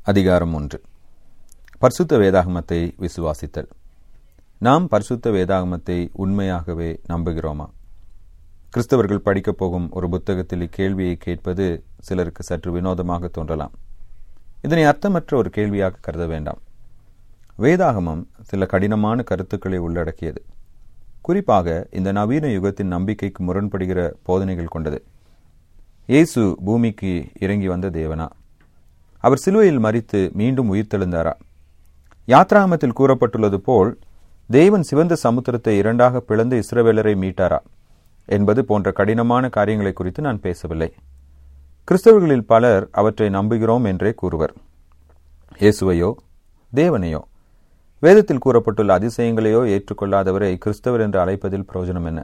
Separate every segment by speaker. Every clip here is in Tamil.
Speaker 1: அதிகாரம் ஒன்று பரிசுத்த வேதாகமத்தை விசுவாசித்தல் நாம் பரிசுத்த வேதாகமத்தை உண்மையாகவே நம்புகிறோமா கிறிஸ்தவர்கள் படிக்கப் போகும் ஒரு புத்தகத்தில் இக்கேள்வியை கேட்பது சிலருக்கு சற்று வினோதமாக தோன்றலாம் இதனை அர்த்தமற்ற ஒரு கேள்வியாக கருத வேண்டாம் வேதாகமம் சில கடினமான கருத்துக்களை உள்ளடக்கியது குறிப்பாக இந்த நவீன யுகத்தின் நம்பிக்கைக்கு முரண்படுகிற போதனைகள் கொண்டது இயேசு பூமிக்கு இறங்கி வந்த தேவனா அவர் சிலுவையில் மறித்து மீண்டும் உயிர்த்தெழுந்தாரா யாத்ராமத்தில் கூறப்பட்டுள்ளது போல் தேவன் சிவந்த சமுத்திரத்தை இரண்டாக பிளந்து இஸ்ரவேலரை மீட்டாரா என்பது போன்ற கடினமான காரியங்களை குறித்து நான் பேசவில்லை கிறிஸ்தவர்களில் பலர் அவற்றை நம்புகிறோம் என்றே கூறுவர் இயேசுவையோ தேவனையோ வேதத்தில் கூறப்பட்டுள்ள அதிசயங்களையோ ஏற்றுக்கொள்ளாதவரை கிறிஸ்தவர் என்று அழைப்பதில் பிரயோஜனம் என்ன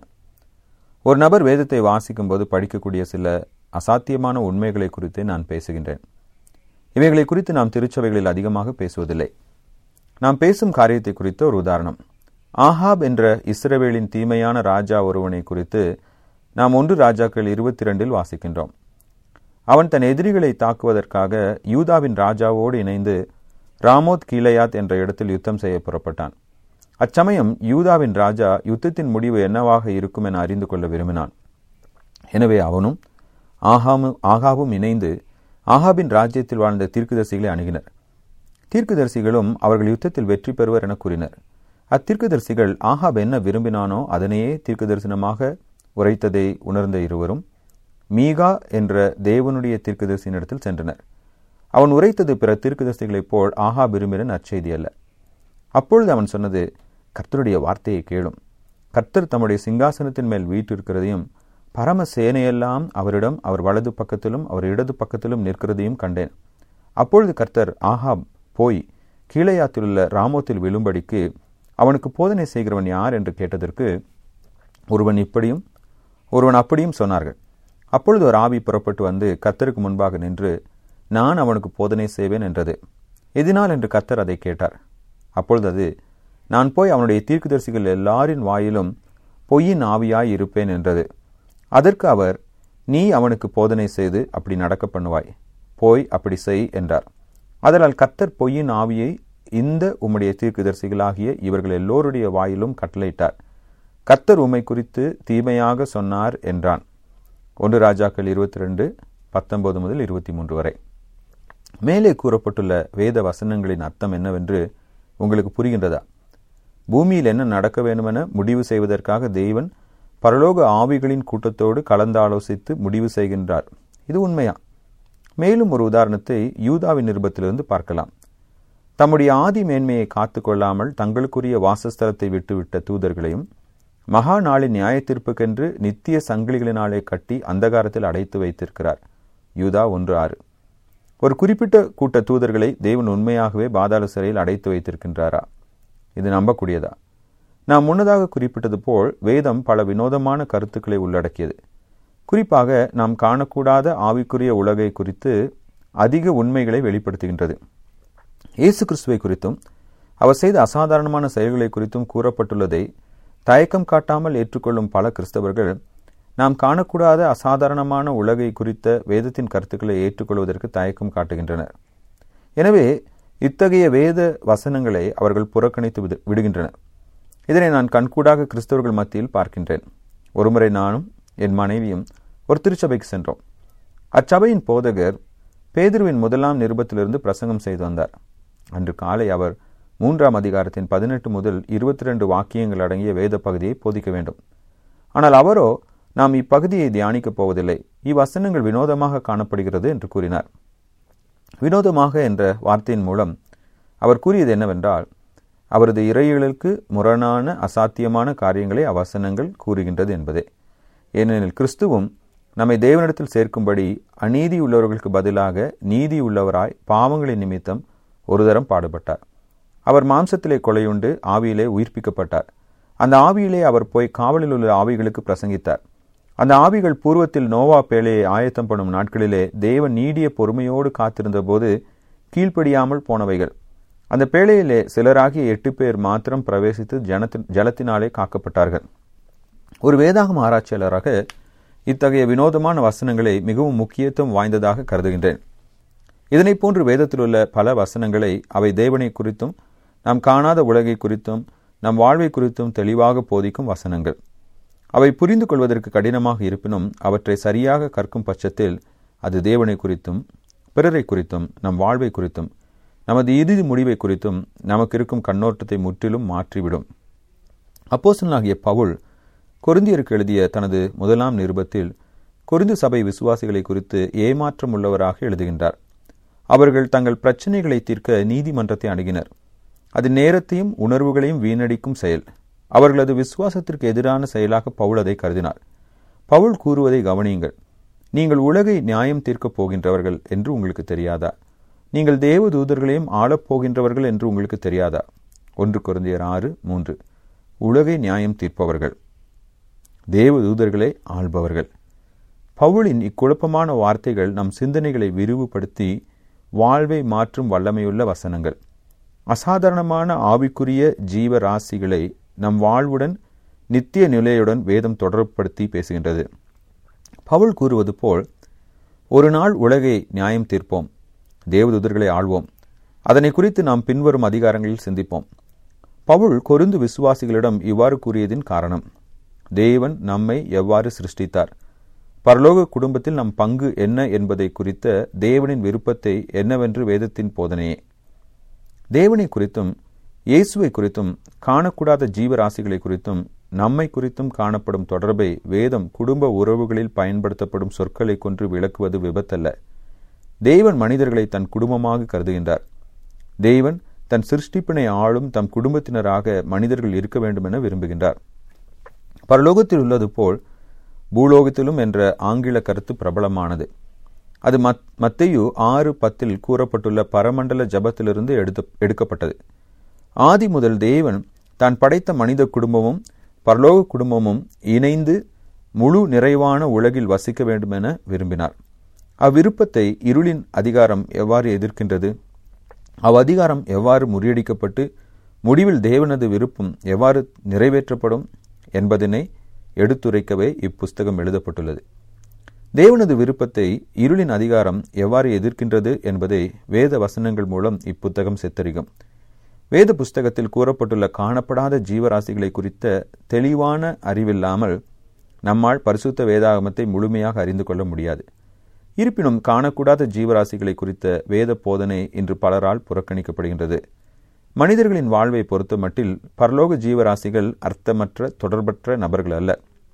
Speaker 1: ஒரு நபர் வேதத்தை வாசிக்கும் போது படிக்கக்கூடிய சில அசாத்தியமான உண்மைகளை குறித்து நான் பேசுகின்றேன் இவைகளை குறித்து நாம் திருச்சபைகளில் அதிகமாக பேசுவதில்லை நாம் பேசும் காரியத்தை குறித்த ஒரு உதாரணம் ஆஹாப் என்ற இஸ்ரவேலின் தீமையான ராஜா ஒருவனை குறித்து நாம் ஒன்று ராஜாக்கள் இருபத்தி இரண்டில் வாசிக்கின்றோம் அவன் தன் எதிரிகளை தாக்குவதற்காக யூதாவின் ராஜாவோடு இணைந்து ராமோத் கீழையாத் என்ற இடத்தில் யுத்தம் செய்ய புறப்பட்டான் அச்சமயம் யூதாவின் ராஜா யுத்தத்தின் முடிவு என்னவாக இருக்கும் என அறிந்து கொள்ள விரும்பினான் எனவே அவனும் ஆகாமு ஆகாவும் இணைந்து ஆகாபின் ராஜ்யத்தில் வாழ்ந்த தீர்க்குதரிசிகளை அணுகினர் தீர்க்குதரிசிகளும் அவர்கள் யுத்தத்தில் வெற்றி பெறுவர் என கூறினர் அத்தீர்க்குதரிசிகள் ஆகாப் என்ன விரும்பினானோ அதனையே தீர்க்க தரிசனமாக உரைத்ததை உணர்ந்த இருவரும் மீகா என்ற தேவனுடைய தீர்க்கதரிசியினிடத்தில் சென்றனர் அவன் உரைத்தது பிற தீர்க்கதரிசிகளைப் போல் ஆஹா விரும்பின நற்செய்தி அல்ல அப்பொழுது அவன் சொன்னது கர்த்தருடைய வார்த்தையை கேளும் கர்த்தர் தம்முடைய சிங்காசனத்தின் மேல் வீட்டிருக்கிறதையும் பரம சேனையெல்லாம் அவரிடம் அவர் வலது பக்கத்திலும் அவர் இடது பக்கத்திலும் நிற்கிறதையும் கண்டேன் அப்பொழுது கர்த்தர் ஆஹாப் போய் கீழையாத்திலுள்ள ராமோத்தில் விழும்படிக்கு அவனுக்கு போதனை செய்கிறவன் யார் என்று கேட்டதற்கு ஒருவன் இப்படியும் ஒருவன் அப்படியும் சொன்னார்கள் அப்பொழுது ஒரு ஆவி புறப்பட்டு வந்து கர்த்தருக்கு முன்பாக நின்று நான் அவனுக்கு போதனை செய்வேன் என்றது எதினால் என்று கர்த்தர் அதை கேட்டார் அப்பொழுது அது நான் போய் அவனுடைய தீர்க்குதரிசிகள் எல்லாரின் வாயிலும் பொய்யின் ஆவியாய் இருப்பேன் என்றது அதற்கு அவர் நீ அவனுக்கு போதனை செய்து அப்படி நடக்க பண்ணுவாய் போய் அப்படி செய் என்றார் அதனால் கத்தர் பொய்யின் ஆவியை இந்த உம்முடைய தீர்க்குதரிசிகளாகிய இவர்கள் எல்லோருடைய வாயிலும் கட்டளையிட்டார் கத்தர் உம்மை குறித்து தீமையாக சொன்னார் என்றான் ஒன்று ராஜாக்கள் இருபத்தி ரெண்டு பத்தொன்பது முதல் இருபத்தி மூன்று வரை மேலே கூறப்பட்டுள்ள வேத வசனங்களின் அர்த்தம் என்னவென்று உங்களுக்கு புரிகின்றதா பூமியில் என்ன நடக்க வேண்டுமென முடிவு செய்வதற்காக தெய்வன் பரலோக ஆவிகளின் கூட்டத்தோடு கலந்தாலோசித்து முடிவு செய்கின்றார் இது உண்மையா மேலும் ஒரு உதாரணத்தை யூதாவின் நிருபத்திலிருந்து பார்க்கலாம் தம்முடைய ஆதி மேன்மையை காத்து கொள்ளாமல் தங்களுக்குரிய வாசஸ்தலத்தை விட்டுவிட்ட தூதர்களையும் மகா நாளின் நியாய தீர்ப்புக்கென்று நித்திய சங்கிலிகளினாலே கட்டி அந்தகாரத்தில் அடைத்து வைத்திருக்கிறார் யூதா ஒன்று ஆறு ஒரு குறிப்பிட்ட கூட்ட தூதர்களை தேவன் உண்மையாகவே பாதாள சிறையில் அடைத்து வைத்திருக்கின்றாரா இது நம்பக்கூடியதா நாம் முன்னதாக குறிப்பிட்டது போல் வேதம் பல வினோதமான கருத்துக்களை உள்ளடக்கியது குறிப்பாக நாம் காணக்கூடாத ஆவிக்குரிய உலகை குறித்து அதிக உண்மைகளை வெளிப்படுத்துகின்றது இயேசு கிறிஸ்துவை குறித்தும் அவர் செய்த அசாதாரணமான செயல்களை குறித்தும் கூறப்பட்டுள்ளதை தயக்கம் காட்டாமல் ஏற்றுக்கொள்ளும் பல கிறிஸ்தவர்கள் நாம் காணக்கூடாத அசாதாரணமான உலகை குறித்த வேதத்தின் கருத்துக்களை ஏற்றுக்கொள்வதற்கு தயக்கம் காட்டுகின்றனர் எனவே இத்தகைய வேத வசனங்களை அவர்கள் புறக்கணித்து விடுகின்றனர் இதனை நான் கண்கூடாக கிறிஸ்தவர்கள் மத்தியில் பார்க்கின்றேன் ஒருமுறை நானும் என் மனைவியும் ஒரு திருச்சபைக்கு சென்றோம் அச்சபையின் போதகர் பேதுருவின் முதலாம் நிருபத்திலிருந்து பிரசங்கம் செய்து வந்தார் அன்று காலை அவர் மூன்றாம் அதிகாரத்தின் பதினெட்டு முதல் இருபத்தி ரெண்டு வாக்கியங்கள் அடங்கிய வேத பகுதியை போதிக்க வேண்டும் ஆனால் அவரோ நாம் இப்பகுதியை தியானிக்கப் போவதில்லை இவ்வசனங்கள் வினோதமாக காணப்படுகிறது என்று கூறினார் வினோதமாக என்ற வார்த்தையின் மூலம் அவர் கூறியது என்னவென்றால் அவரது இறைகளுக்கு முரணான அசாத்தியமான காரியங்களை அவசனங்கள் கூறுகின்றது என்பதே ஏனெனில் கிறிஸ்துவும் நம்மை தேவனிடத்தில் சேர்க்கும்படி அநீதி உள்ளவர்களுக்கு பதிலாக நீதி உள்ளவராய் பாவங்களின் நிமித்தம் ஒரு தரம் பாடுபட்டார் அவர் மாம்சத்திலே கொலையுண்டு ஆவியிலே உயிர்ப்பிக்கப்பட்டார் அந்த ஆவியிலே அவர் போய் காவலில் உள்ள ஆவிகளுக்கு பிரசங்கித்தார் அந்த ஆவிகள் பூர்வத்தில் நோவா பேழையை ஆயத்தம் பண்ணும் நாட்களிலே தேவன் நீடிய பொறுமையோடு காத்திருந்த போது கீழ்ப்படியாமல் போனவைகள் அந்த பேழையிலே சிலராகிய எட்டு பேர் மாத்திரம் பிரவேசித்து ஜனத்தின் ஜலத்தினாலே காக்கப்பட்டார்கள் ஒரு வேதாகம் ஆராய்ச்சியாளராக இத்தகைய வினோதமான வசனங்களை மிகவும் முக்கியத்துவம் வாய்ந்ததாக கருதுகின்றேன் இதனை போன்று வேதத்தில் உள்ள பல வசனங்களை அவை தேவனை குறித்தும் நாம் காணாத உலகை குறித்தும் நம் வாழ்வை குறித்தும் தெளிவாக போதிக்கும் வசனங்கள் அவை புரிந்து கொள்வதற்கு கடினமாக இருப்பினும் அவற்றை சரியாக கற்கும் பட்சத்தில் அது தேவனை குறித்தும் பிறரை குறித்தும் நம் வாழ்வை குறித்தும் நமது இறுதி முடிவை குறித்தும் நமக்கு இருக்கும் கண்ணோட்டத்தை முற்றிலும் மாற்றிவிடும் அப்போசனாகிய பவுல் கொருந்தியருக்கு எழுதிய தனது முதலாம் நிருபத்தில் கொரிந்து சபை விசுவாசிகளை குறித்து ஏமாற்றம் உள்ளவராக எழுதுகின்றார் அவர்கள் தங்கள் பிரச்சனைகளை தீர்க்க நீதிமன்றத்தை அணுகினர் அது நேரத்தையும் உணர்வுகளையும் வீணடிக்கும் செயல் அவர்களது விசுவாசத்திற்கு எதிரான செயலாக பவுல் அதை கருதினார் பவுல் கூறுவதை கவனியுங்கள் நீங்கள் உலகை நியாயம் தீர்க்கப் போகின்றவர்கள் என்று உங்களுக்கு தெரியாதா நீங்கள் தேவ தூதர்களையும் ஆளப்போகின்றவர்கள் என்று உங்களுக்கு தெரியாதா ஒன்று குருந்தியர் ஆறு மூன்று உலகை நியாயம் தீர்ப்பவர்கள் தேவ தூதர்களை ஆள்பவர்கள் பவுலின் இக்குழப்பமான வார்த்தைகள் நம் சிந்தனைகளை விரிவுபடுத்தி வாழ்வை மாற்றும் வல்லமையுள்ள வசனங்கள் அசாதாரணமான ஆவிக்குரிய ஜீவ ராசிகளை நம் வாழ்வுடன் நித்திய நிலையுடன் வேதம் தொடர்புபடுத்தி பேசுகின்றது பவுல் கூறுவது போல் ஒரு நாள் உலகை நியாயம் தீர்ப்போம் தேவதூதர்களை ஆள்வோம் அதனை குறித்து நாம் பின்வரும் அதிகாரங்களில் சிந்திப்போம் பவுல் கொருந்து விசுவாசிகளிடம் இவ்வாறு கூறியதின் காரணம் தேவன் நம்மை எவ்வாறு சிருஷ்டித்தார் பரலோக குடும்பத்தில் நம் பங்கு என்ன என்பதை குறித்த தேவனின் விருப்பத்தை என்னவென்று வேதத்தின் போதனையே தேவனை குறித்தும் இயேசுவை குறித்தும் காணக்கூடாத ஜீவராசிகளை குறித்தும் நம்மை குறித்தும் காணப்படும் தொடர்பை வேதம் குடும்ப உறவுகளில் பயன்படுத்தப்படும் சொற்களை கொன்று விளக்குவது விபத்தல்ல தேவன் மனிதர்களை தன் குடும்பமாக கருதுகின்றார் தேவன் தன் சிருஷ்டிப்பினை ஆளும் தம் குடும்பத்தினராக மனிதர்கள் இருக்க வேண்டும் என விரும்புகின்றார் பரலோகத்தில் உள்ளது போல் பூலோகத்திலும் என்ற ஆங்கில கருத்து பிரபலமானது அது மத் மத்தையு ஆறு பத்தில் கூறப்பட்டுள்ள பரமண்டல ஜபத்திலிருந்து எடுத்து எடுக்கப்பட்டது ஆதி முதல் தேவன் தான் படைத்த மனித குடும்பமும் பரலோக குடும்பமும் இணைந்து முழு நிறைவான உலகில் வசிக்க வேண்டும் என விரும்பினார் அவ்விருப்பத்தை இருளின் அதிகாரம் எவ்வாறு எதிர்க்கின்றது அவ்வதிகாரம் எவ்வாறு முறியடிக்கப்பட்டு முடிவில் தேவனது விருப்பம் எவ்வாறு நிறைவேற்றப்படும் என்பதனை எடுத்துரைக்கவே இப்புஸ்தகம் எழுதப்பட்டுள்ளது தேவனது விருப்பத்தை இருளின் அதிகாரம் எவ்வாறு எதிர்க்கின்றது என்பதை வேத வசனங்கள் மூலம் இப்புத்தகம் சித்தரிக்கும் வேத புஸ்தகத்தில் கூறப்பட்டுள்ள காணப்படாத ஜீவராசிகளை குறித்த தெளிவான அறிவில்லாமல் நம்மால் பரிசுத்த வேதாகமத்தை முழுமையாக அறிந்து கொள்ள முடியாது இருப்பினும் காணக்கூடாத ஜீவராசிகளை குறித்த வேத போதனை இன்று பலரால் புறக்கணிக்கப்படுகின்றது மனிதர்களின் வாழ்வை பொறுத்த மட்டில் பரலோக ஜீவராசிகள் அர்த்தமற்ற தொடர்பற்ற நபர்கள் அல்ல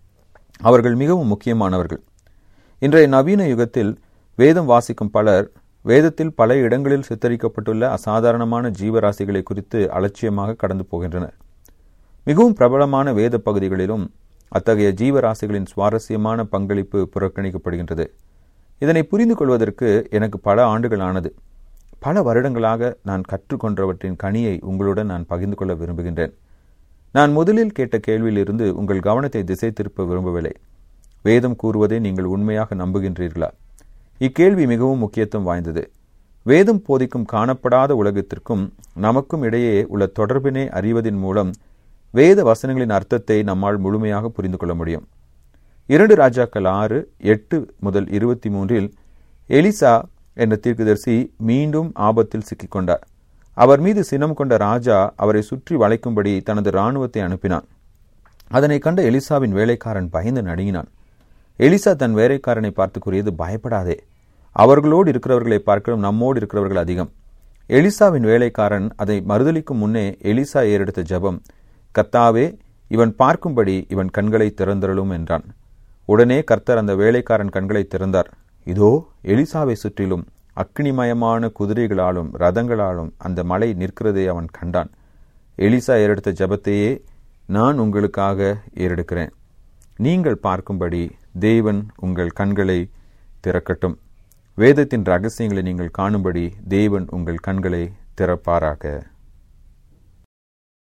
Speaker 1: அவர்கள் மிகவும் முக்கியமானவர்கள் இன்றைய நவீன யுகத்தில் வேதம் வாசிக்கும் பலர் வேதத்தில் பல இடங்களில் சித்தரிக்கப்பட்டுள்ள அசாதாரணமான ஜீவராசிகளை குறித்து அலட்சியமாக கடந்து போகின்றனர் மிகவும் பிரபலமான வேத பகுதிகளிலும் அத்தகைய ஜீவராசிகளின் சுவாரஸ்யமான பங்களிப்பு புறக்கணிக்கப்படுகின்றது இதனை புரிந்து கொள்வதற்கு எனக்கு பல ஆண்டுகள் ஆனது பல வருடங்களாக நான் கற்றுக்கொண்டவற்றின் கனியை உங்களுடன் நான் பகிர்ந்து கொள்ள விரும்புகின்றேன் நான் முதலில் கேட்ட கேள்வியிலிருந்து உங்கள் கவனத்தை திசை திருப்ப விரும்பவில்லை வேதம் கூறுவதை நீங்கள் உண்மையாக நம்புகின்றீர்களா இக்கேள்வி மிகவும் முக்கியத்துவம் வாய்ந்தது வேதம் போதிக்கும் காணப்படாத உலகத்திற்கும் நமக்கும் இடையே உள்ள தொடர்பினை அறிவதன் மூலம் வேத வசனங்களின் அர்த்தத்தை நம்மால் முழுமையாக புரிந்து கொள்ள முடியும் இரண்டு ராஜாக்கள் ஆறு எட்டு முதல் இருபத்தி மூன்றில் எலிசா என்ற தீர்க்கதரிசி மீண்டும் ஆபத்தில் சிக்கிக்கொண்டார் அவர் மீது சினம் கொண்ட ராஜா அவரை சுற்றி வளைக்கும்படி தனது இராணுவத்தை அனுப்பினான் அதனை கண்ட எலிசாவின் வேலைக்காரன் பயந்து நடுங்கினான் எலிசா தன் வேலைக்காரனை பார்த்து கூறியது பயப்படாதே அவர்களோடு இருக்கிறவர்களை பார்க்கலும் நம்மோடு இருக்கிறவர்கள் அதிகம் எலிசாவின் வேலைக்காரன் அதை மறுதளிக்கும் முன்னே எலிசா ஏறெடுத்த ஜபம் கத்தாவே இவன் பார்க்கும்படி இவன் கண்களை திறந்தருளும் என்றான் உடனே கர்த்தர் அந்த வேலைக்காரன் கண்களை திறந்தார் இதோ எலிசாவை சுற்றிலும் அக்னிமயமான குதிரைகளாலும் ரதங்களாலும் அந்த மலை நிற்கிறதை அவன் கண்டான் எலிசா ஏறெடுத்த ஜபத்தையே நான் உங்களுக்காக ஏறெடுக்கிறேன் நீங்கள் பார்க்கும்படி தேவன் உங்கள் கண்களை திறக்கட்டும் வேதத்தின் ரகசியங்களை நீங்கள் காணும்படி தேவன் உங்கள் கண்களை திறப்பாராக